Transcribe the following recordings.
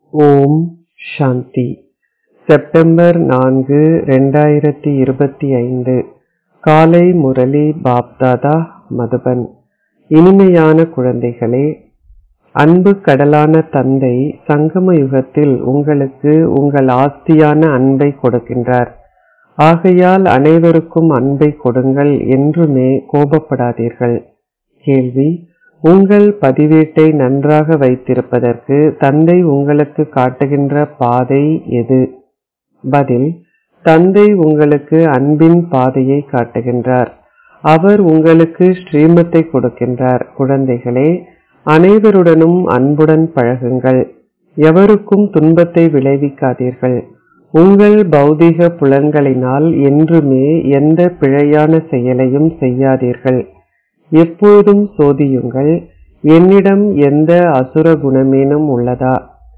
ஓம் சாந்தி September நான்கு ரெண்டாயிரத்தி இருபத்தி ஐந்து காலை முரளி பாப்தாதா மதுபன் இனிமையான குழந்தைகளே அன்பு கடலான தந்தை சங்கம யுகத்தில் உங்களுக்கு உங்கள் ஆஸ்தியான அன்பை கொடுக்கின்றார் ஆகையால் அனைவருக்கும் அன்பை கொடுங்கள் என்றுமே கோபப்படாதீர்கள் கேள்வி உங்கள் பதிவேட்டை நன்றாக வைத்திருப்பதற்கு தந்தை உங்களுக்கு காட்டுகின்ற பாதை எது பதில் தந்தை உங்களுக்கு அன்பின் பாதையை காட்டுகின்றார் அவர் உங்களுக்கு ஸ்ரீமத்தை கொடுக்கின்றார் குழந்தைகளே அனைவருடனும் அன்புடன் பழகுங்கள் எவருக்கும் துன்பத்தை விளைவிக்காதீர்கள் உங்கள் பௌதிக புலன்களினால் என்றுமே எந்த பிழையான செயலையும் செய்யாதீர்கள் எப்பொழுதும் சோதியுங்கள் என்னிடம் எந்த அசுர குணமேனும் உள்ளதா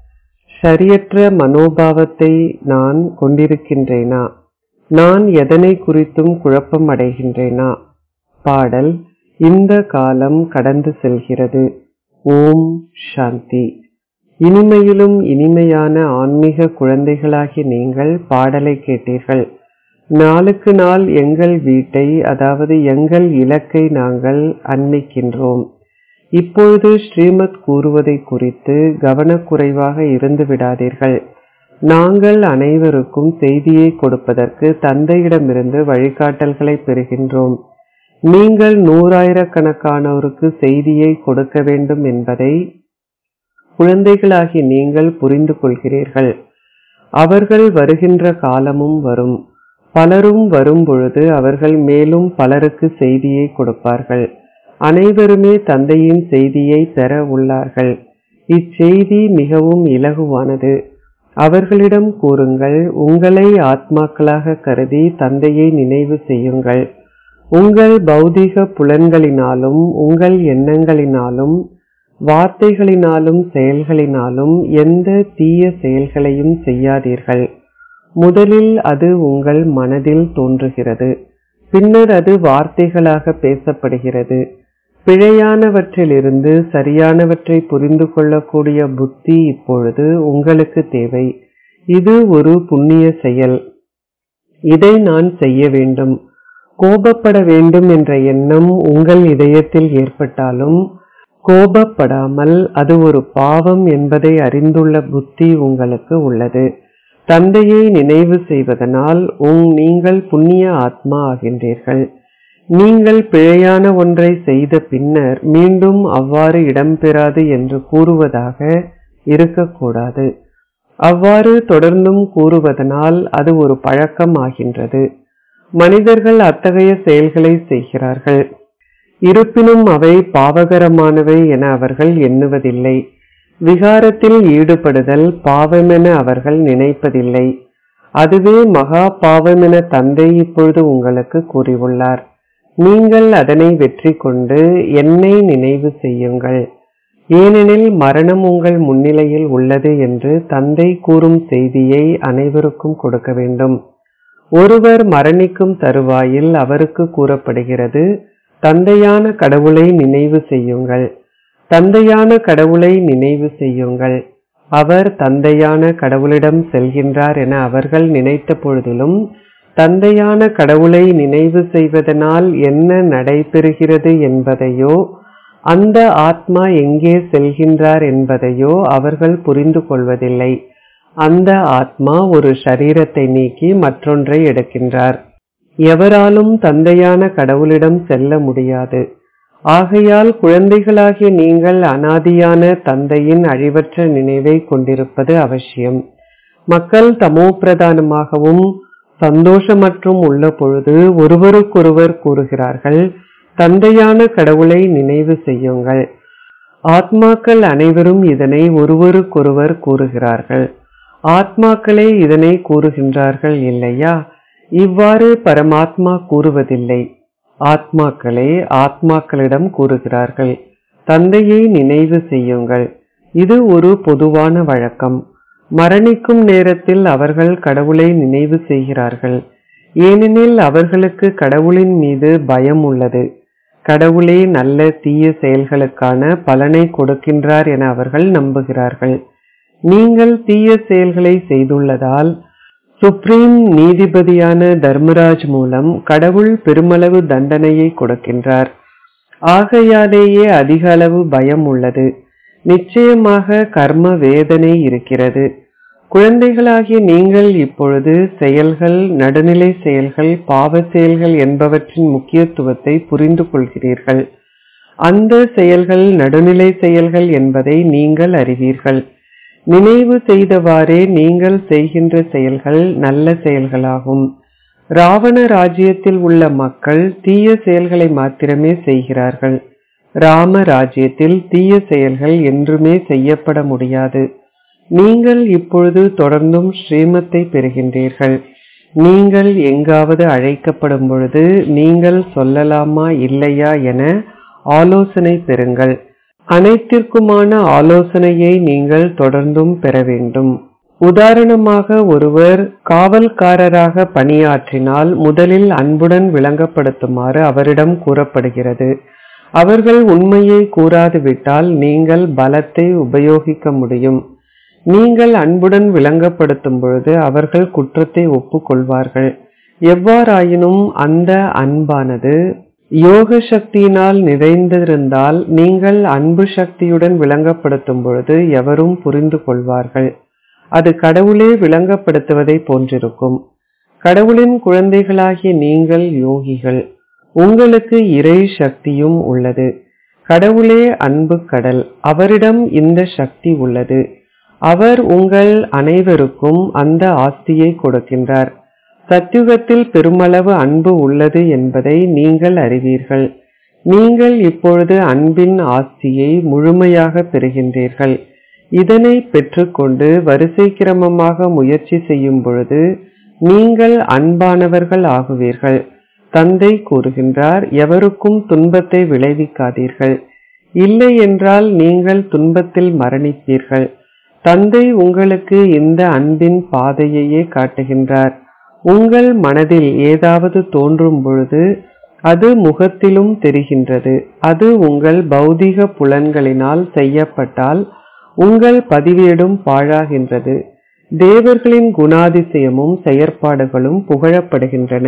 சரியற்ற மனோபாவத்தை நான் கொண்டிருக்கின்றேனா நான் எதனை குறித்தும் குழப்பம் அடைகின்றேனா பாடல் இந்த காலம் கடந்து செல்கிறது ஓம் சாந்தி இனிமையிலும் இனிமையான ஆன்மீக குழந்தைகளாகி நீங்கள் பாடலை கேட்டீர்கள் நாளுக்கு நாள் எங்கள் வீட்டை அதாவது எங்கள் இலக்கை நாங்கள் அண்மிக்கின்றோம் இப்பொழுது ஸ்ரீமத் கூறுவதை குறித்து கவனக்குறைவாக இருந்து விடாதீர்கள் நாங்கள் அனைவருக்கும் செய்தியை கொடுப்பதற்கு தந்தையிடமிருந்து வழிகாட்டல்களை பெறுகின்றோம் நீங்கள் நூறாயிரக்கணக்கானோருக்கு செய்தியை கொடுக்க வேண்டும் என்பதை குழந்தைகளாகி நீங்கள் புரிந்து கொள்கிறீர்கள் அவர்கள் வருகின்ற காலமும் வரும் பலரும் வரும் பொழுது அவர்கள் மேலும் பலருக்கு செய்தியை கொடுப்பார்கள் அனைவருமே தந்தையின் செய்தியை பெற உள்ளார்கள் இச்செய்தி மிகவும் இலகுவானது அவர்களிடம் கூறுங்கள் உங்களை ஆத்மாக்களாக கருதி தந்தையை நினைவு செய்யுங்கள் உங்கள் பௌதிக புலன்களினாலும் உங்கள் எண்ணங்களினாலும் வார்த்தைகளினாலும் செயல்களினாலும் எந்த தீய செயல்களையும் செய்யாதீர்கள் முதலில் அது உங்கள் மனதில் தோன்றுகிறது பின்னர் அது வார்த்தைகளாக பேசப்படுகிறது பிழையானவற்றிலிருந்து சரியானவற்றை புரிந்து கொள்ளக்கூடிய புத்தி இப்பொழுது உங்களுக்கு தேவை இது ஒரு புண்ணிய செயல் இதை நான் செய்ய வேண்டும் கோபப்பட வேண்டும் என்ற எண்ணம் உங்கள் இதயத்தில் ஏற்பட்டாலும் கோபப்படாமல் அது ஒரு பாவம் என்பதை அறிந்துள்ள புத்தி உங்களுக்கு உள்ளது தந்தையை நினைவு செய்வதனால் உங் நீங்கள் புண்ணிய ஆத்மா ஆகின்றீர்கள் நீங்கள் பிழையான ஒன்றை செய்த பின்னர் மீண்டும் அவ்வாறு இடம்பெறாது என்று கூறுவதாக இருக்கக்கூடாது அவ்வாறு தொடர்ந்தும் கூறுவதனால் அது ஒரு பழக்கம் ஆகின்றது மனிதர்கள் அத்தகைய செயல்களை செய்கிறார்கள் இருப்பினும் அவை பாவகரமானவை என அவர்கள் எண்ணுவதில்லை விகாரத்தில் ஈடுபடுதல் பாவமென அவர்கள் நினைப்பதில்லை அதுவே மகா பாவமென தந்தை இப்பொழுது உங்களுக்கு கூறியுள்ளார் நீங்கள் அதனை வெற்றி கொண்டு என்னை நினைவு செய்யுங்கள் ஏனெனில் மரணம் உங்கள் முன்னிலையில் உள்ளது என்று தந்தை கூறும் செய்தியை அனைவருக்கும் கொடுக்க வேண்டும் ஒருவர் மரணிக்கும் தருவாயில் அவருக்கு கூறப்படுகிறது தந்தையான கடவுளை நினைவு செய்யுங்கள் தந்தையான கடவுளை நினைவு செய்யுங்கள் அவர் தந்தையான கடவுளிடம் செல்கின்றார் என அவர்கள் நினைத்த பொழுதிலும் தந்தையான கடவுளை நினைவு செய்வதனால் என்ன நடைபெறுகிறது என்பதையோ அந்த ஆத்மா எங்கே செல்கின்றார் என்பதையோ அவர்கள் புரிந்து கொள்வதில்லை அந்த ஆத்மா ஒரு சரீரத்தை நீக்கி மற்றொன்றை எடுக்கின்றார் எவராலும் தந்தையான கடவுளிடம் செல்ல முடியாது ஆகையால் குழந்தைகளாகிய நீங்கள் அனாதியான தந்தையின் அழிவற்ற நினைவை கொண்டிருப்பது அவசியம் மக்கள் தமோ பிரதானமாகவும் சந்தோஷமற்றும் உள்ள பொழுது ஒருவருக்கொருவர் கூறுகிறார்கள் தந்தையான கடவுளை நினைவு செய்யுங்கள் ஆத்மாக்கள் அனைவரும் இதனை ஒருவருக்கொருவர் கூறுகிறார்கள் ஆத்மாக்களே இதனை கூறுகின்றார்கள் இல்லையா இவ்வாறு பரமாத்மா கூறுவதில்லை ஆத்மாக்களே ஆத்மாக்களிடம் கூறுகிறார்கள் தந்தையை நினைவு செய்யுங்கள் இது ஒரு பொதுவான வழக்கம் மரணிக்கும் நேரத்தில் அவர்கள் கடவுளை நினைவு செய்கிறார்கள் ஏனெனில் அவர்களுக்கு கடவுளின் மீது பயம் உள்ளது கடவுளே நல்ல தீய செயல்களுக்கான பலனை கொடுக்கின்றார் என அவர்கள் நம்புகிறார்கள் நீங்கள் தீய செயல்களை செய்துள்ளதால் சுப்ரீம் நீதிபதியான தர்மராஜ் மூலம் கடவுள் பெருமளவு தண்டனையை கொடுக்கின்றார் ஆகையாலேயே அதிக அளவு பயம் உள்ளது நிச்சயமாக கர்ம வேதனை இருக்கிறது குழந்தைகளாகிய நீங்கள் இப்பொழுது செயல்கள் நடுநிலை செயல்கள் பாவ செயல்கள் என்பவற்றின் முக்கியத்துவத்தை புரிந்து கொள்கிறீர்கள் அந்த செயல்கள் நடுநிலை செயல்கள் என்பதை நீங்கள் அறிவீர்கள் நினைவு செய்தவாறே நீங்கள் செய்கின்ற செயல்கள் நல்ல செயல்களாகும் ராவண ராஜ்யத்தில் உள்ள மக்கள் தீய செயல்களை மாத்திரமே செய்கிறார்கள் ராம ராஜ்யத்தில் தீய செயல்கள் என்றுமே செய்யப்பட முடியாது நீங்கள் இப்பொழுது தொடர்ந்தும் ஸ்ரீமத்தை பெறுகின்றீர்கள் நீங்கள் எங்காவது அழைக்கப்படும் பொழுது நீங்கள் சொல்லலாமா இல்லையா என ஆலோசனை பெறுங்கள் அனைத்திற்குமான ஆலோசனையை நீங்கள் தொடர்ந்தும் பெற வேண்டும் உதாரணமாக ஒருவர் காவல்காரராக பணியாற்றினால் முதலில் அன்புடன் விளங்கப்படுத்துமாறு அவரிடம் கூறப்படுகிறது அவர்கள் உண்மையை கூறாது விட்டால் நீங்கள் பலத்தை உபயோகிக்க முடியும் நீங்கள் அன்புடன் விளங்கப்படுத்தும் பொழுது அவர்கள் குற்றத்தை ஒப்புக்கொள்வார்கள் எவ்வாறாயினும் அந்த அன்பானது யோக சக்தியினால் நிறைந்திருந்தால் நீங்கள் அன்பு சக்தியுடன் விளங்கப்படுத்தும் பொழுது எவரும் புரிந்து கொள்வார்கள் அது கடவுளே விளங்கப்படுத்துவதை போன்றிருக்கும் கடவுளின் குழந்தைகளாகிய நீங்கள் யோகிகள் உங்களுக்கு இறை சக்தியும் உள்ளது கடவுளே அன்பு கடல் அவரிடம் இந்த சக்தி உள்ளது அவர் உங்கள் அனைவருக்கும் அந்த ஆஸ்தியை கொடுக்கின்றார் சத்யுகத்தில் பெருமளவு அன்பு உள்ளது என்பதை நீங்கள் அறிவீர்கள் நீங்கள் இப்பொழுது அன்பின் ஆஸ்தியை முழுமையாக பெறுகின்றீர்கள் இதனை பெற்றுக்கொண்டு வரிசை கிரமமாக முயற்சி செய்யும் பொழுது நீங்கள் அன்பானவர்கள் ஆகுவீர்கள் தந்தை கூறுகின்றார் எவருக்கும் துன்பத்தை விளைவிக்காதீர்கள் இல்லை என்றால் நீங்கள் துன்பத்தில் மரணிப்பீர்கள் தந்தை உங்களுக்கு இந்த அன்பின் பாதையையே காட்டுகின்றார் உங்கள் மனதில் ஏதாவது தோன்றும் பொழுது அது முகத்திலும் தெரிகின்றது அது உங்கள் பௌதிக புலன்களினால் செய்யப்பட்டால் உங்கள் பதிவேடும் பாழாகின்றது தேவர்களின் குணாதிசயமும் செயற்பாடுகளும் புகழப்படுகின்றன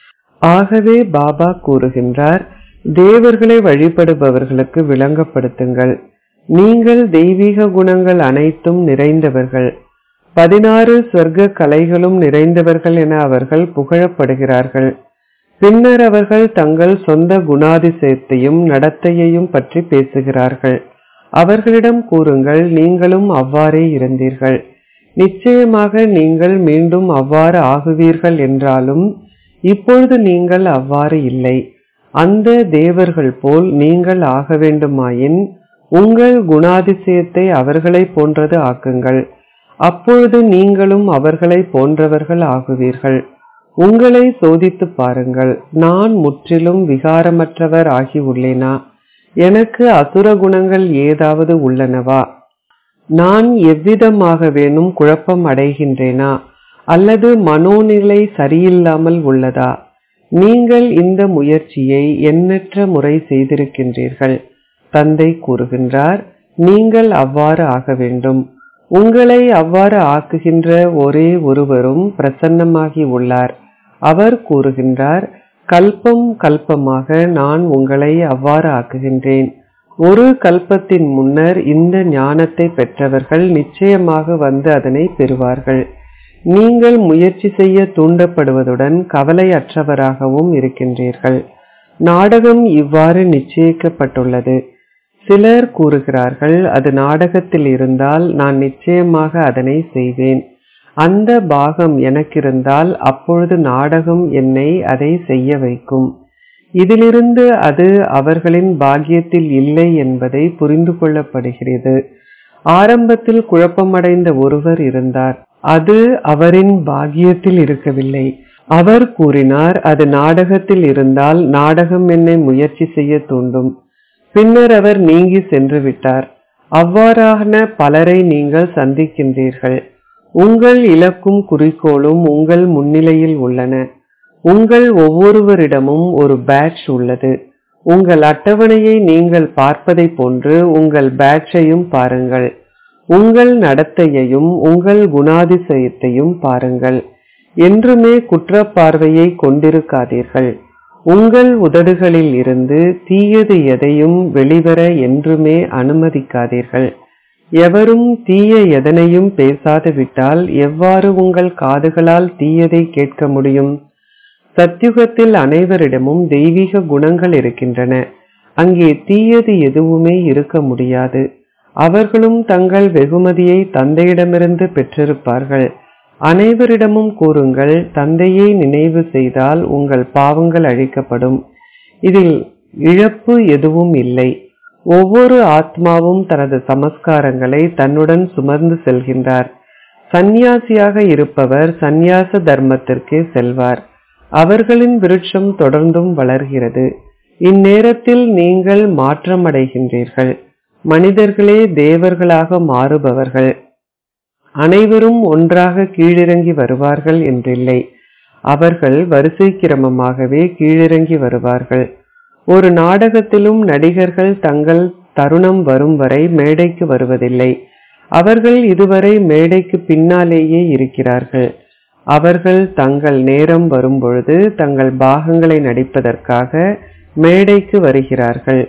ஆகவே பாபா கூறுகின்றார் தேவர்களை வழிபடுபவர்களுக்கு விளங்கப்படுத்துங்கள் நீங்கள் தெய்வீக குணங்கள் அனைத்தும் நிறைந்தவர்கள் பதினாறு சொர்க்க கலைகளும் நிறைந்தவர்கள் என அவர்கள் புகழப்படுகிறார்கள் பின்னர் அவர்கள் தங்கள் சொந்த குணாதிசயத்தையும் நடத்தையையும் பற்றி பேசுகிறார்கள் அவர்களிடம் கூறுங்கள் நீங்களும் அவ்வாறே இருந்தீர்கள் நிச்சயமாக நீங்கள் மீண்டும் அவ்வாறு ஆகுவீர்கள் என்றாலும் இப்பொழுது நீங்கள் அவ்வாறு இல்லை அந்த தேவர்கள் போல் நீங்கள் ஆக வேண்டுமாயின் உங்கள் குணாதிசயத்தை அவர்களை போன்றது ஆக்குங்கள் அப்பொழுது நீங்களும் அவர்களை போன்றவர்கள் ஆகுவீர்கள் உங்களை சோதித்து பாருங்கள் நான் முற்றிலும் விகாரமற்றவர் ஆகி உள்ளேனா எனக்கு அசுர குணங்கள் ஏதாவது உள்ளனவா நான் எவ்விதமாக வேணும் குழப்பம் அடைகின்றேனா அல்லது மனோநிலை சரியில்லாமல் உள்ளதா நீங்கள் இந்த முயற்சியை எண்ணற்ற முறை செய்திருக்கின்றீர்கள் தந்தை கூறுகின்றார் நீங்கள் அவ்வாறு ஆக வேண்டும் உங்களை அவ்வாறு ஆக்குகின்ற ஒரே ஒருவரும் பிரசன்னமாகி உள்ளார் அவர் கூறுகின்றார் கல்பம் கல்பமாக நான் உங்களை அவ்வாறு ஆக்குகின்றேன் ஒரு கல்பத்தின் முன்னர் இந்த ஞானத்தை பெற்றவர்கள் நிச்சயமாக வந்து அதனை பெறுவார்கள் நீங்கள் முயற்சி செய்ய தூண்டப்படுவதுடன் கவலையற்றவராகவும் இருக்கின்றீர்கள் நாடகம் இவ்வாறு நிச்சயிக்கப்பட்டுள்ளது சிலர் கூறுகிறார்கள் அது நாடகத்தில் இருந்தால் நான் நிச்சயமாக அதனை செய்வேன் அந்த பாகம் எனக்கிருந்தால் அப்பொழுது நாடகம் என்னை அதை செய்ய வைக்கும் இதிலிருந்து அது அவர்களின் பாக்கியத்தில் இல்லை என்பதை புரிந்து கொள்ளப்படுகிறது ஆரம்பத்தில் குழப்பமடைந்த ஒருவர் இருந்தார் அது அவரின் பாக்கியத்தில் இருக்கவில்லை அவர் கூறினார் அது நாடகத்தில் இருந்தால் நாடகம் என்னை முயற்சி செய்ய தூண்டும் பின்னர் அவர் நீங்கி சென்று விட்டார் அவ்வாறான பலரை நீங்கள் சந்திக்கின்றீர்கள் உங்கள் இலக்கும் குறிக்கோளும் உங்கள் முன்னிலையில் உள்ளன உங்கள் ஒவ்வொருவரிடமும் ஒரு பேட்ச் உள்ளது உங்கள் அட்டவணையை நீங்கள் பார்ப்பதை போன்று உங்கள் பேட்சையும் பாருங்கள் உங்கள் நடத்தையையும் உங்கள் குணாதிசயத்தையும் பாருங்கள் என்றுமே குற்றப்பார்வையை கொண்டிருக்காதீர்கள் உங்கள் உதடுகளில் இருந்து தீயது எதையும் வெளிவர என்றுமே அனுமதிக்காதீர்கள் எவரும் தீய எதனையும் பேசாது விட்டால் எவ்வாறு உங்கள் காதுகளால் தீயதை கேட்க முடியும் சத்யுகத்தில் அனைவரிடமும் தெய்வீக குணங்கள் இருக்கின்றன அங்கே தீயது எதுவுமே இருக்க முடியாது அவர்களும் தங்கள் வெகுமதியை தந்தையிடமிருந்து பெற்றிருப்பார்கள் அனைவரிடமும் கூறுங்கள் தந்தையை நினைவு செய்தால் உங்கள் பாவங்கள் அழிக்கப்படும் இதில் இழப்பு எதுவும் இல்லை ஒவ்வொரு ஆத்மாவும் தனது சமஸ்காரங்களை தன்னுடன் சுமந்து செல்கின்றார் சந்நியாசியாக இருப்பவர் சந்நியாச தர்மத்திற்கே செல்வார் அவர்களின் விருட்சம் தொடர்ந்தும் வளர்கிறது இந்நேரத்தில் நீங்கள் மாற்றமடைகின்றீர்கள் மனிதர்களே தேவர்களாக மாறுபவர்கள் அனைவரும் ஒன்றாக கீழிறங்கி வருவார்கள் என்றில்லை அவர்கள் வரிசை கிரமமாகவே கீழிறங்கி வருவார்கள் ஒரு நாடகத்திலும் நடிகர்கள் தங்கள் தருணம் வரும் வரை மேடைக்கு வருவதில்லை அவர்கள் இதுவரை மேடைக்கு பின்னாலேயே இருக்கிறார்கள் அவர்கள் தங்கள் நேரம் வரும்பொழுது தங்கள் பாகங்களை நடிப்பதற்காக மேடைக்கு வருகிறார்கள்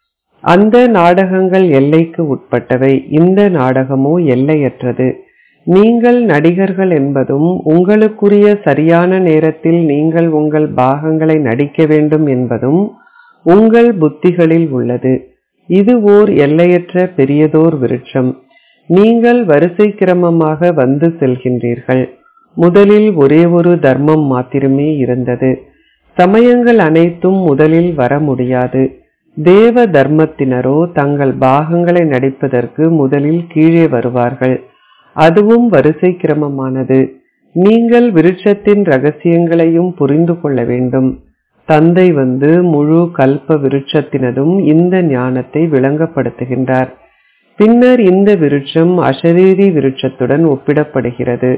அந்த நாடகங்கள் எல்லைக்கு உட்பட்டவை இந்த நாடகமோ எல்லையற்றது நீங்கள் நடிகர்கள் என்பதும் உங்களுக்குரிய சரியான நேரத்தில் நீங்கள் உங்கள் பாகங்களை நடிக்க வேண்டும் என்பதும் உங்கள் புத்திகளில் உள்ளது இது ஓர் எல்லையற்ற பெரியதோர் விருட்சம் நீங்கள் வரிசை கிரமமாக வந்து செல்கின்றீர்கள் முதலில் ஒரே ஒரு தர்மம் மாத்திரமே இருந்தது சமயங்கள் அனைத்தும் முதலில் வர முடியாது தேவ தர்மத்தினரோ தங்கள் பாகங்களை நடிப்பதற்கு முதலில் கீழே வருவார்கள் அதுவும் வரிசை கிரமமானது நீங்கள் விருட்சத்தின் ரகசியங்களையும் புரிந்து கொள்ள வேண்டும் தந்தை வந்து முழு கல்ப விருட்சத்தினதும் இந்த ஞானத்தை விளங்கப்படுத்துகின்றார் பின்னர் இந்த விருட்சம் அசரீரி விருட்சத்துடன் ஒப்பிடப்படுகிறது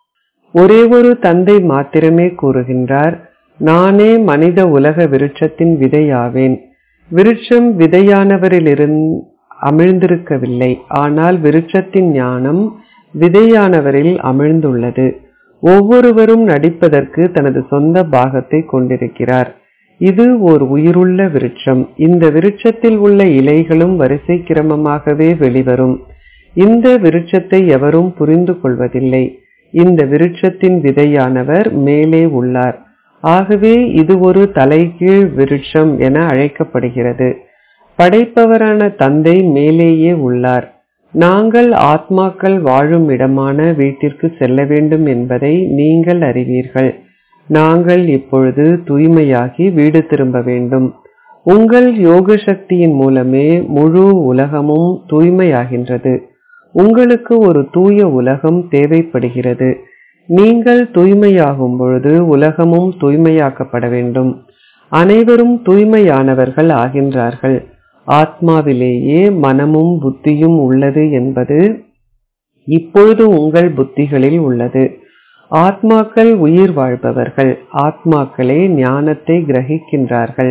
ஒரே ஒரு தந்தை மாத்திரமே கூறுகின்றார் நானே மனித உலக விருட்சத்தின் விதையாவேன் விருட்சம் விதையானவரிலிருந்து அமிழ்ந்திருக்கவில்லை ஆனால் விருட்சத்தின் ஞானம் விதையானவரில் அமிழ்ந்துள்ளது ஒவ்வொருவரும் நடிப்பதற்கு தனது சொந்த பாகத்தை கொண்டிருக்கிறார் இது ஓர் உயிருள்ள விருட்சம் இந்த விருட்சத்தில் உள்ள இலைகளும் வரிசை கிரமமாகவே வெளிவரும் இந்த விருட்சத்தை எவரும் புரிந்து கொள்வதில்லை இந்த விருட்சத்தின் விதையானவர் மேலே உள்ளார் ஆகவே இது ஒரு தலைகீழ் விருட்சம் என அழைக்கப்படுகிறது படைப்பவரான தந்தை மேலேயே உள்ளார் நாங்கள் ஆத்மாக்கள் வாழும் இடமான வீட்டிற்கு செல்ல வேண்டும் என்பதை நீங்கள் அறிவீர்கள் நாங்கள் இப்பொழுது தூய்மையாகி வீடு திரும்ப வேண்டும் உங்கள் யோக சக்தியின் மூலமே முழு உலகமும் தூய்மையாகின்றது உங்களுக்கு ஒரு தூய உலகம் தேவைப்படுகிறது நீங்கள் தூய்மையாகும் பொழுது உலகமும் தூய்மையாக்கப்பட வேண்டும் அனைவரும் தூய்மையானவர்கள் ஆகின்றார்கள் ஆத்மாவிலேயே மனமும் புத்தியும் உள்ளது என்பது இப்பொழுது உங்கள் புத்திகளில் உள்ளது ஆத்மாக்கள் உயிர் வாழ்பவர்கள் ஆத்மாக்களே ஞானத்தை கிரகிக்கின்றார்கள்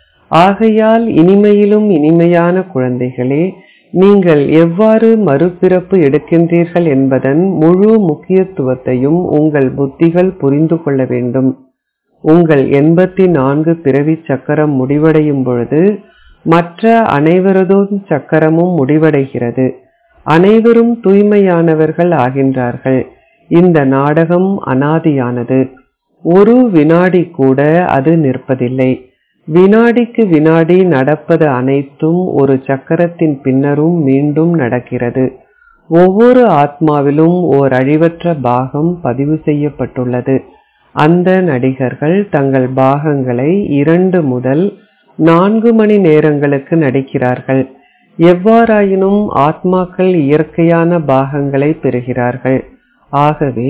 ஆகையால் இனிமையிலும் இனிமையான குழந்தைகளே நீங்கள் எவ்வாறு மறுபிறப்பு எடுக்கின்றீர்கள் என்பதன் முழு முக்கியத்துவத்தையும் உங்கள் புத்திகள் புரிந்து கொள்ள வேண்டும் உங்கள் எண்பத்தி நான்கு பிறவி சக்கரம் முடிவடையும் பொழுது மற்ற அனைவரதும் சக்கரமும் முடிவடைகிறது அனைவரும் தூய்மையானவர்கள் ஆகின்றார்கள் இந்த நாடகம் அனாதியானது ஒரு வினாடி கூட அது நிற்பதில்லை வினாடிக்கு வினாடி நடப்பது அனைத்தும் ஒரு சக்கரத்தின் பின்னரும் மீண்டும் நடக்கிறது ஒவ்வொரு ஆத்மாவிலும் ஓர் அழிவற்ற பாகம் பதிவு செய்யப்பட்டுள்ளது அந்த நடிகர்கள் தங்கள் பாகங்களை இரண்டு முதல் நான்கு மணி நேரங்களுக்கு நடிக்கிறார்கள் எவ்வாறாயினும் ஆத்மாக்கள் இயற்கையான பாகங்களை பெறுகிறார்கள் ஆகவே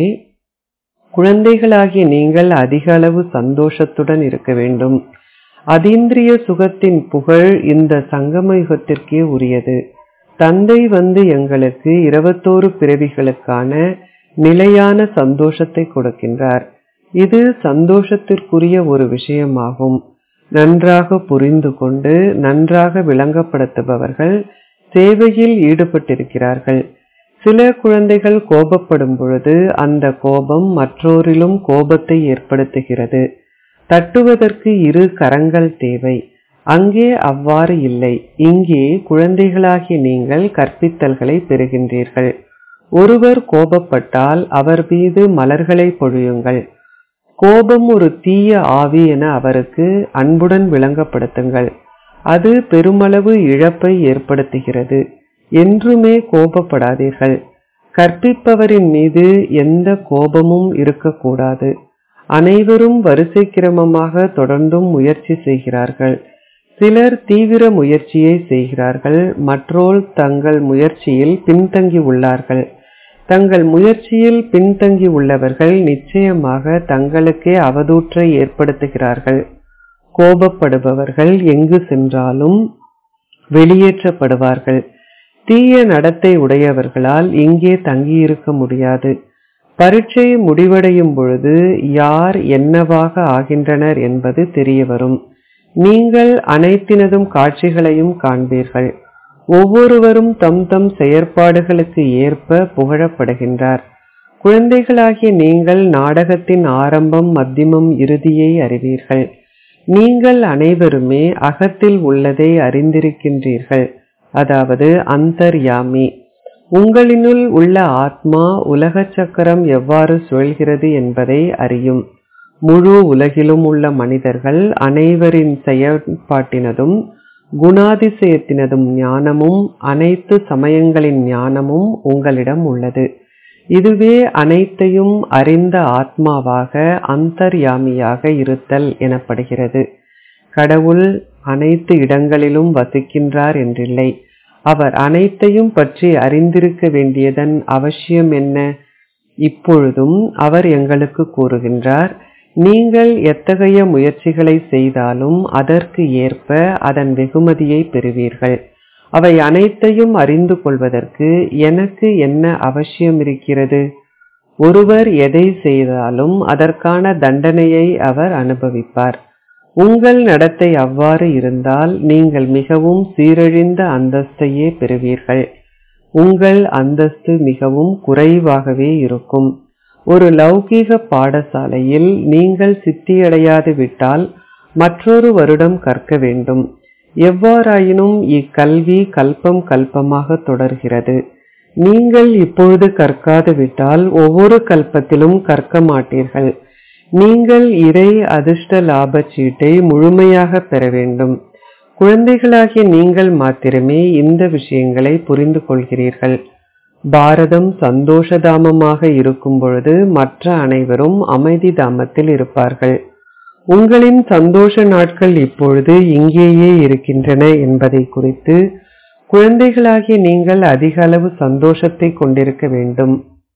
குழந்தைகளாகிய நீங்கள் அதிக அளவு சந்தோஷத்துடன் இருக்க வேண்டும் அதீந்திரிய சுகத்தின் புகழ் இந்த சங்கம யுகத்திற்கே உரியது தந்தை வந்து எங்களுக்கு இருபத்தோரு பிறவிகளுக்கான நிலையான சந்தோஷத்தை கொடுக்கின்றார் இது சந்தோஷத்திற்குரிய ஒரு விஷயமாகும் நன்றாக புரிந்து கொண்டு நன்றாக விளங்கப்படுத்துபவர்கள் சேவையில் ஈடுபட்டிருக்கிறார்கள் சில குழந்தைகள் கோபப்படும் பொழுது அந்த கோபம் மற்றோரிலும் கோபத்தை ஏற்படுத்துகிறது தட்டுவதற்கு இரு கரங்கள் தேவை அங்கே அவ்வாறு இல்லை இங்கே குழந்தைகளாகிய நீங்கள் கற்பித்தல்களை பெறுகின்றீர்கள் ஒருவர் கோபப்பட்டால் அவர் மீது மலர்களை பொழியுங்கள் கோபம் ஒரு தீய ஆவி என அவருக்கு அன்புடன் விளங்கப்படுத்துங்கள் அது பெருமளவு இழப்பை ஏற்படுத்துகிறது என்றுமே கோபப்படாதீர்கள் கற்பிப்பவரின் மீது எந்த கோபமும் இருக்கக்கூடாது அனைவரும் வரிசை கிரமமாக தொடர்ந்தும் முயற்சி செய்கிறார்கள் சிலர் தீவிர முயற்சியை செய்கிறார்கள் மற்றோர் தங்கள் முயற்சியில் பின்தங்கி உள்ளார்கள் தங்கள் முயற்சியில் பின்தங்கி உள்ளவர்கள் நிச்சயமாக தங்களுக்கே அவதூற்றை ஏற்படுத்துகிறார்கள் கோபப்படுபவர்கள் எங்கு சென்றாலும் வெளியேற்றப்படுவார்கள் தீய நடத்தை உடையவர்களால் இங்கே தங்கியிருக்க முடியாது பரீட்சை முடிவடையும் பொழுது யார் என்னவாக ஆகின்றனர் என்பது தெரிய வரும் நீங்கள் அனைத்தினதும் காட்சிகளையும் காண்பீர்கள் ஒவ்வொருவரும் தம் தம் செயற்பாடுகளுக்கு ஏற்ப புகழப்படுகின்றார் குழந்தைகளாகிய நீங்கள் நாடகத்தின் ஆரம்பம் மத்தியமம் இறுதியை அறிவீர்கள் நீங்கள் அனைவருமே அகத்தில் உள்ளதை அறிந்திருக்கின்றீர்கள் அதாவது அந்தர்யாமி உங்களினுள் உள்ள ஆத்மா உலக சக்கரம் எவ்வாறு சுழல்கிறது என்பதை அறியும் முழு உலகிலும் உள்ள மனிதர்கள் அனைவரின் செயற்பாட்டினதும் குணாதிசயத்தினதும் ஞானமும் அனைத்து சமயங்களின் ஞானமும் உங்களிடம் உள்ளது இதுவே அனைத்தையும் அறிந்த ஆத்மாவாக அந்தர்யாமியாக இருத்தல் எனப்படுகிறது கடவுள் அனைத்து இடங்களிலும் வசிக்கின்றார் என்றில்லை அவர் அனைத்தையும் பற்றி அறிந்திருக்க வேண்டியதன் அவசியம் என்ன இப்பொழுதும் அவர் எங்களுக்கு கூறுகின்றார் நீங்கள் எத்தகைய முயற்சிகளை செய்தாலும் அதற்கு ஏற்ப அதன் வெகுமதியை பெறுவீர்கள் அவை அனைத்தையும் அறிந்து கொள்வதற்கு எனக்கு என்ன அவசியம் இருக்கிறது ஒருவர் எதை செய்தாலும் அதற்கான தண்டனையை அவர் அனுபவிப்பார் உங்கள் நடத்தை அவ்வாறு இருந்தால் நீங்கள் மிகவும் சீரழிந்த அந்தஸ்தையே பெறுவீர்கள் உங்கள் அந்தஸ்து மிகவும் குறைவாகவே இருக்கும் ஒரு லௌகீக பாடசாலையில் நீங்கள் சித்தியடையாது விட்டால் மற்றொரு வருடம் கற்க வேண்டும் எவ்வாறாயினும் இக்கல்வி கல்பம் கல்பமாக தொடர்கிறது நீங்கள் இப்பொழுது கற்காது விட்டால் ஒவ்வொரு கல்பத்திலும் கற்க மாட்டீர்கள் நீங்கள் இறை அதிர்ஷ்ட லாப சீட்டை முழுமையாக பெற வேண்டும் குழந்தைகளாகிய நீங்கள் மாத்திரமே இந்த விஷயங்களை புரிந்து கொள்கிறீர்கள் பாரதம் சந்தோஷ தாமமாக இருக்கும் பொழுது மற்ற அனைவரும் அமைதி தாமத்தில் இருப்பார்கள் உங்களின் சந்தோஷ நாட்கள் இப்பொழுது இங்கேயே இருக்கின்றன என்பதை குறித்து குழந்தைகளாகிய நீங்கள் அதிக அளவு சந்தோஷத்தை கொண்டிருக்க வேண்டும்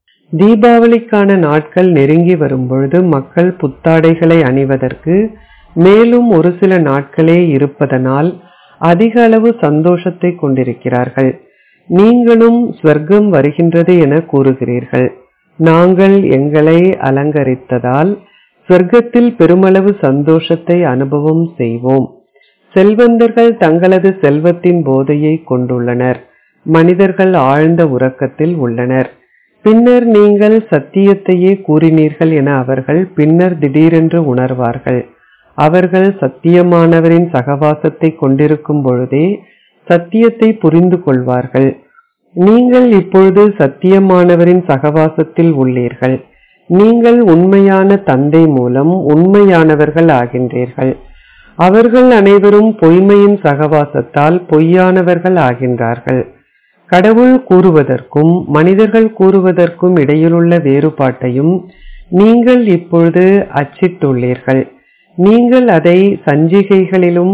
தீபாவளிக்கான நாட்கள் நெருங்கி வரும்பொழுது மக்கள் புத்தாடைகளை அணிவதற்கு மேலும் ஒரு சில நாட்களே இருப்பதனால் அதிக அளவு சந்தோஷத்தை கொண்டிருக்கிறார்கள் நீங்களும் ஸ்வர்க்கம் வருகின்றது என கூறுகிறீர்கள் நாங்கள் எங்களை அலங்கரித்ததால் சொர்க்கத்தில் பெருமளவு சந்தோஷத்தை அனுபவம் செய்வோம் செல்வந்தர்கள் தங்களது செல்வத்தின் போதையை கொண்டுள்ளனர் மனிதர்கள் ஆழ்ந்த உறக்கத்தில் உள்ளனர் பின்னர் நீங்கள் சத்தியத்தையே கூறினீர்கள் என அவர்கள் பின்னர் திடீரென்று உணர்வார்கள் அவர்கள் சத்தியமானவரின் சகவாசத்தை கொண்டிருக்கும் பொழுதே சத்தியத்தை புரிந்து கொள்வார்கள் நீங்கள் இப்பொழுது சத்தியமானவரின் சகவாசத்தில் உள்ளீர்கள் நீங்கள் உண்மையான தந்தை மூலம் உண்மையானவர்கள் ஆகின்றீர்கள் அவர்கள் அனைவரும் பொய்மையின் சகவாசத்தால் பொய்யானவர்கள் ஆகின்றார்கள் கடவுள் கூறுவதற்கும் மனிதர்கள் கூறுவதற்கும் இடையிலுள்ள வேறுபாட்டையும் நீங்கள் இப்பொழுது அச்சிட்டுள்ளீர்கள் நீங்கள் அதை சஞ்சிகைகளிலும்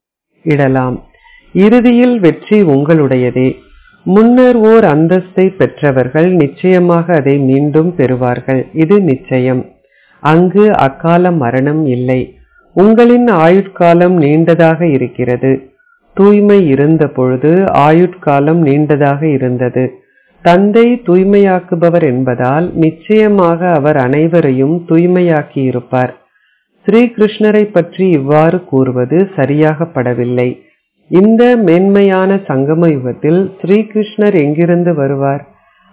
இடலாம் இறுதியில் வெற்றி உங்களுடையதே முன்னர் ஓர் அந்தஸ்தை பெற்றவர்கள் நிச்சயமாக அதை மீண்டும் பெறுவார்கள் இது நிச்சயம் அங்கு அக்கால மரணம் இல்லை உங்களின் ஆயுட்காலம் நீண்டதாக இருக்கிறது தூய்மை இருந்த பொழுது ஆயுட்காலம் நீண்டதாக இருந்தது தந்தை தூய்மையாக்குபவர் என்பதால் நிச்சயமாக அவர் அனைவரையும் தூய்மையாக்கி இருப்பார் ஸ்ரீகிருஷ்ணரை பற்றி இவ்வாறு கூறுவது சரியாகப்படவில்லை இந்த மேன்மையான சங்கம யுகத்தில் ஸ்ரீகிருஷ்ணர் எங்கிருந்து வருவார்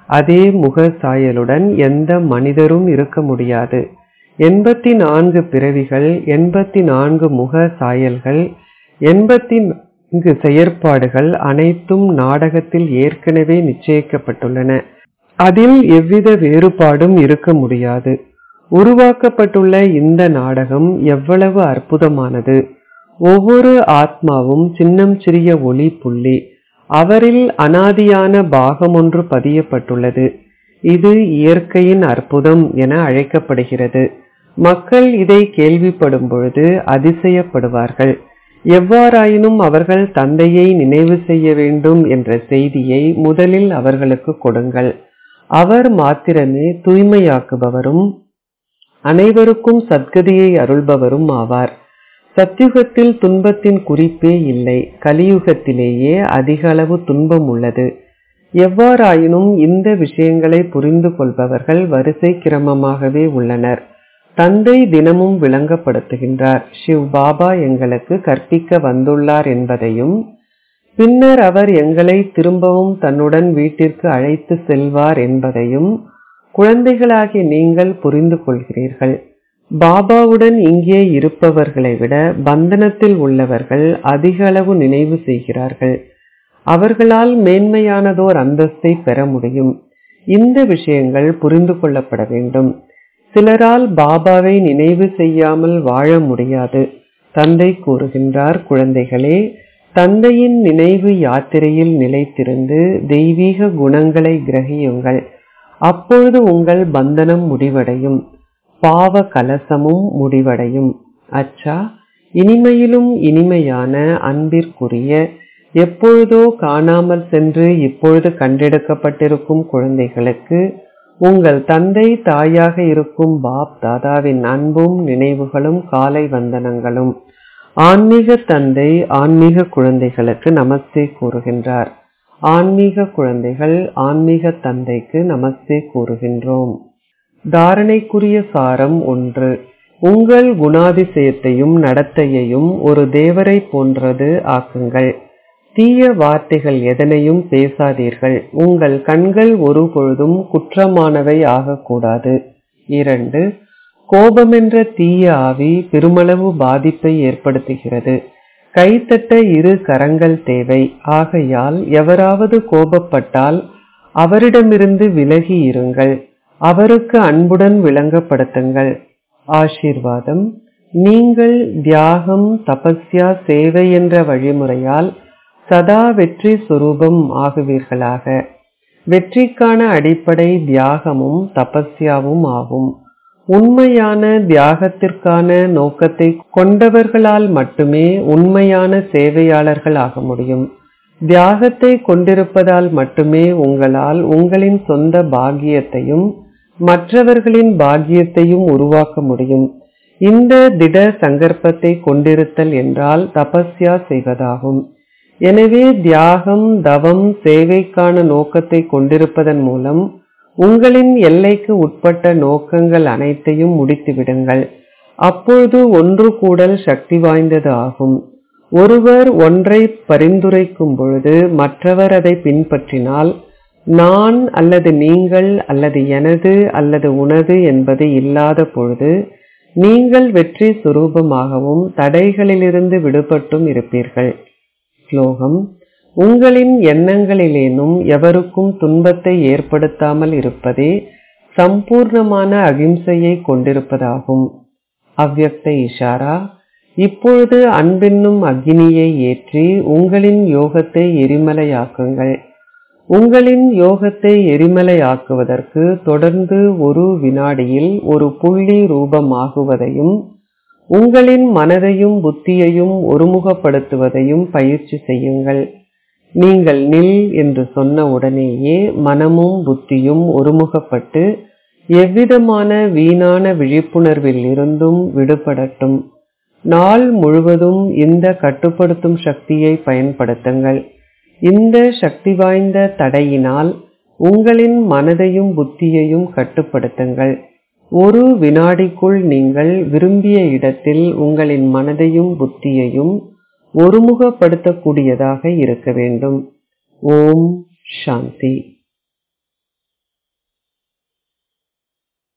அதே முக சாயலுடன் எந்த மனிதரும் இருக்க முடியாது எண்பத்தி நான்கு பிறவிகள் எண்பத்தி நான்கு முக சாயல்கள் எண்பத்தி நான்கு செயற்பாடுகள் அனைத்தும் நாடகத்தில் ஏற்கனவே நிச்சயிக்கப்பட்டுள்ளன அதில் எவ்வித வேறுபாடும் இருக்க முடியாது உருவாக்கப்பட்டுள்ள இந்த நாடகம் எவ்வளவு அற்புதமானது ஒவ்வொரு ஆத்மாவும் சின்னம் சிறிய ஒளி புள்ளி அவரில் அனாதியான பாகம் ஒன்று பதியப்பட்டுள்ளது இது இயற்கையின் அற்புதம் என அழைக்கப்படுகிறது மக்கள் இதை கேள்விப்படும் பொழுது அதிசயப்படுவார்கள் எவ்வாறாயினும் அவர்கள் தந்தையை நினைவு செய்ய வேண்டும் என்ற செய்தியை முதலில் அவர்களுக்கு கொடுங்கள் அவர் மாத்திரமே தூய்மையாக்குபவரும் அனைவருக்கும் சத்கதியை அருள்பவரும் ஆவார் சத்யுகத்தில் துன்பத்தின் குறிப்பே இல்லை கலியுகத்திலேயே அதிக அளவு துன்பம் உள்ளது எவ்வாறாயினும் இந்த விஷயங்களை புரிந்து கொள்பவர்கள் வரிசை கிரமமாகவே உள்ளனர் தந்தை தினமும் விளங்கப்படுத்துகின்றார் சிவ் பாபா எங்களுக்கு கற்பிக்க வந்துள்ளார் என்பதையும் பின்னர் அவர் எங்களை திரும்பவும் தன்னுடன் வீட்டிற்கு அழைத்து செல்வார் என்பதையும் குழந்தைகளாகிய நீங்கள் புரிந்து கொள்கிறீர்கள் பாபாவுடன் இங்கே இருப்பவர்களை விட பந்தனத்தில் உள்ளவர்கள் அதிக அளவு நினைவு செய்கிறார்கள் அவர்களால் மேன்மையானதோர் அந்தஸ்தை பெற முடியும் இந்த விஷயங்கள் புரிந்து கொள்ளப்பட வேண்டும் சிலரால் பாபாவை நினைவு செய்யாமல் வாழ முடியாது தந்தை கூறுகின்றார் குழந்தைகளே தந்தையின் நினைவு யாத்திரையில் நிலைத்திருந்து தெய்வீக குணங்களை கிரகியுங்கள் அப்பொழுது உங்கள் பந்தனம் முடிவடையும் பாவ கலசமும் முடிவடையும் அச்சா இனிமையிலும் இனிமையான அன்பிற்குரிய எப்பொழுதோ காணாமல் சென்று இப்பொழுது கண்டெடுக்கப்பட்டிருக்கும் குழந்தைகளுக்கு உங்கள் தந்தை தாயாக இருக்கும் பாப் தாதாவின் அன்பும் நினைவுகளும் காலை வந்தனங்களும் ஆன்மீக தந்தை ஆன்மீக குழந்தைகளுக்கு நமஸ்தே கூறுகின்றார் ஆன்மீக குழந்தைகள் ஆன்மீக தந்தைக்கு நமஸ்தே கூறுகின்றோம் தாரணைக்குரிய சாரம் ஒன்று உங்கள் குணாதிசயத்தையும் நடத்தையையும் ஒரு தேவரை போன்றது ஆக்குங்கள் தீய வார்த்தைகள் எதனையும் பேசாதீர்கள் உங்கள் கண்கள் ஒரு பொழுதும் குற்றமானவை ஆகக்கூடாது இரண்டு கோபமென்ற தீய ஆவி பெருமளவு பாதிப்பை ஏற்படுத்துகிறது கைத்தட்ட இரு கரங்கள் தேவை ஆகையால் எவராவது கோபப்பட்டால் அவரிடமிருந்து விலகி இருங்கள் அவருக்கு அன்புடன் விளங்கப்படுத்துங்கள் ஆசீர்வாதம் நீங்கள் தியாகம் தபஸ்யா சேவை என்ற வழிமுறையால் சதா வெற்றி சுரூபம் ஆகுவீர்களாக வெற்றிக்கான அடிப்படை தியாகமும் தபஸ்யாவும் ஆகும் உண்மையான தியாகத்திற்கான நோக்கத்தை கொண்டவர்களால் மட்டுமே உண்மையான சேவையாளர்கள் ஆக முடியும் தியாகத்தை கொண்டிருப்பதால் மட்டுமே உங்களால் உங்களின் சொந்த பாக்கியத்தையும் மற்றவர்களின் பாக்கியத்தையும் உருவாக்க முடியும் இந்த திட சங்கற்பத்தை கொண்டிருத்தல் என்றால் தபஸ்யா செய்வதாகும் எனவே தியாகம் தவம் சேவைக்கான நோக்கத்தை கொண்டிருப்பதன் மூலம் உங்களின் எல்லைக்கு உட்பட்ட நோக்கங்கள் அனைத்தையும் முடித்துவிடுங்கள் அப்பொழுது ஒன்று கூடல் சக்தி வாய்ந்தது ஆகும் ஒருவர் ஒன்றை பரிந்துரைக்கும் பொழுது மற்றவர் அதை பின்பற்றினால் நான் அல்லது நீங்கள் அல்லது எனது அல்லது உனது என்பது இல்லாத பொழுது நீங்கள் வெற்றி சுரூபமாகவும் தடைகளிலிருந்து விடுபட்டும் இருப்பீர்கள் ஸ்லோகம் உங்களின் எண்ணங்களிலேனும் எவருக்கும் துன்பத்தை ஏற்படுத்தாமல் இருப்பதே சம்பூர்ணமான அகிம்சையை கொண்டிருப்பதாகும் அவ்யக்த இஷாரா இப்பொழுது அன்பென்னும் அக்னியை ஏற்றி உங்களின் யோகத்தை எரிமலையாக்குங்கள் உங்களின் யோகத்தை எரிமலையாக்குவதற்கு தொடர்ந்து ஒரு வினாடியில் ஒரு புள்ளி ரூபமாகுவதையும் உங்களின் மனதையும் புத்தியையும் ஒருமுகப்படுத்துவதையும் பயிற்சி செய்யுங்கள் நீங்கள் நில் என்று சொன்ன உடனேயே மனமும் புத்தியும் ஒருமுகப்பட்டு எவ்விதமான வீணான விழிப்புணர்வில் இருந்தும் விடுபடட்டும் நாள் முழுவதும் இந்த கட்டுப்படுத்தும் சக்தியை பயன்படுத்துங்கள் இந்த சக்தி வாய்ந்த தடையினால் உங்களின் மனதையும் புத்தியையும் கட்டுப்படுத்துங்கள் ஒரு வினாடிக்குள் நீங்கள் விரும்பிய இடத்தில் உங்களின் மனதையும் புத்தியையும் ஒருமுகப்படுத்தக்கூடியதாக இருக்க வேண்டும் ஓம் சாந்தி